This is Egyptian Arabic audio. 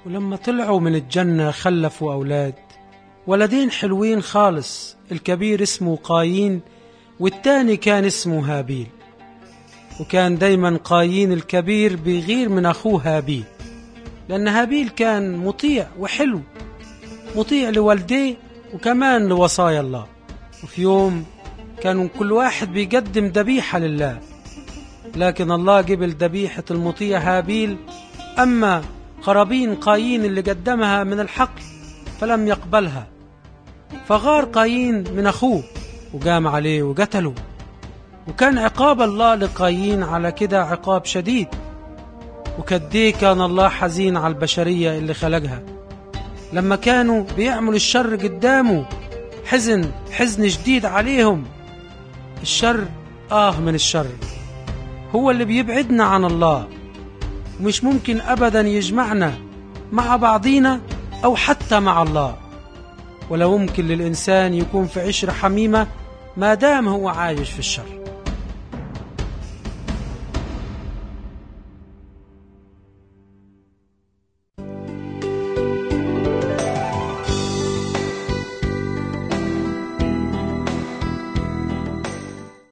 ولما طلعوا من الجنة خلفوا أولاد ولدين حلوين خالص الكبير اسمه قايين والتاني كان اسمه هابيل وكان دايما قايين الكبير بيغير من أخوه هابيل لأن هابيل كان مطيع وحلو مطيع لوالديه وكمان لوصايا الله وفي يوم كانوا كل واحد بيقدم ذبيحة لله لكن الله قبل ذبيحة المطيع هابيل أما قرابين قايين اللي قدمها من الحقل فلم يقبلها فغار قايين من أخوه وقام عليه وقتله وكان عقاب الله لقايين على كده عقاب شديد وكديه كان الله حزين على البشرية اللي خلقها لما كانوا بيعملوا الشر قدامه حزن حزن شديد عليهم الشر آه من الشر هو اللي بيبعدنا عن الله ومش ممكن أبدا يجمعنا مع بعضينا أو حتى مع الله ولا ممكن للإنسان يكون في عشرة حميمة ما دام هو عايش في الشر